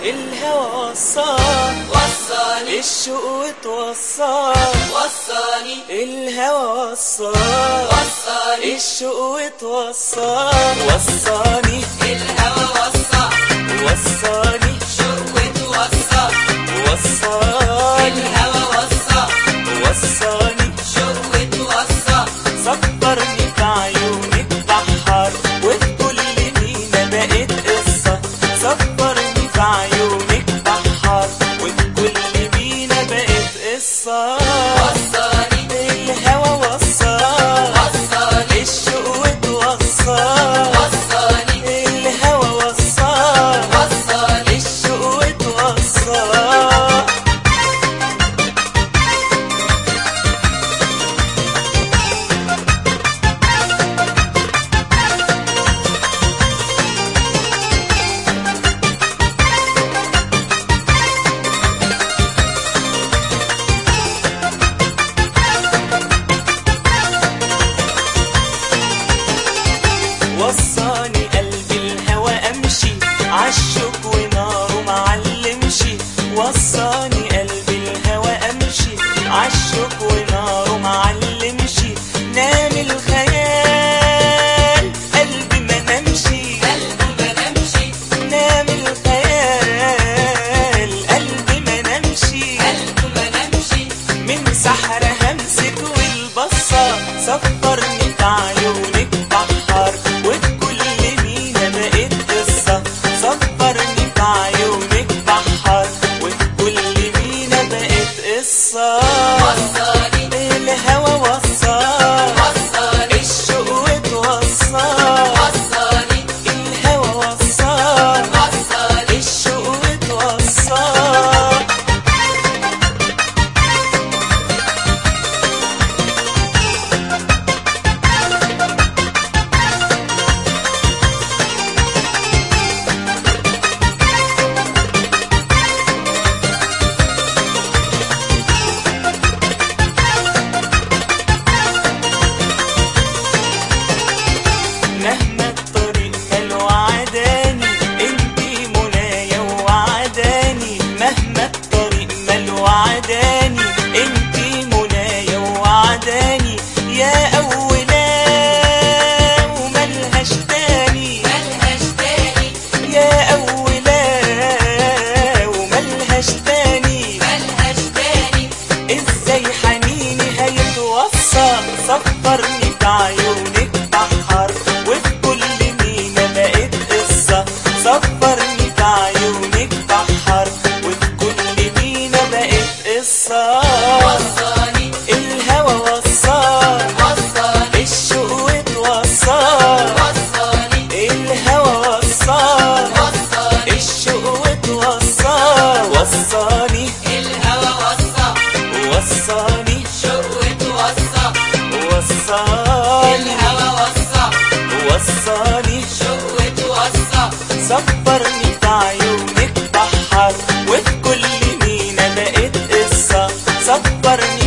الهوى وصال وصاني الشوق وتوصل وصاني الهوى وصال وصاني الشوق وتوصل وصاني الهوى وصى وصاني شوق وصى وصاني الهوى وصى وصاني شوق وصى صبرني في عيونك بحر وفي كل مينا بقيت قصة صبرني في عيونك بحر وفي كل مينا بقيت قصة وصاني الهوى وصل وصاني الشوق اتوصل وصاني الهوى وصل وصاني الشوق اتوصل وصاني قلبي الهوى امشي عالشوك وناره معلمشي وصاني قلبي الهوى امشي عالشوك وناره معلمشي نام الخيال قلبي ما نمشي قلبي ما نمشي نام الخيال قلبي ما نمشي قلبي ما نمشي من سحر همسك والبصة صفرني في عيونك بحر وبكل مينا بقيت قصة صفرني في عيونك بحر وبكل مينا بقيت قصة وصاني الهوى وصل وصاني الشوق اتوصل وصاني الهوى وصل وصاني الشوق اتوصل مهما الطريق مال وعداني انتي منايا وعداني مهما الطريق مال وعداني انتي منايا وعداني يا أولا وملهاش تاني ملهاش تاني يا أولا وملهاش تاني ملهاش تاني ازاي حنيني هيتوصل صبرني في عيونك بحر وفي كل مينا بقيت قصة صبرني في عيونك بحر وفي كل مينا بقيت قصة وصاني الهوى وصل وصاني الشوق اتوصل وصاني الهوى وصل وصاني الشوق اتوصل وصاني الهوى وصى وصاني شوق وصى وصاني الهوى وصى وصاني شوق وصى صبرني في عيونك بحر وفي كل مينا بقيت قصة صبرني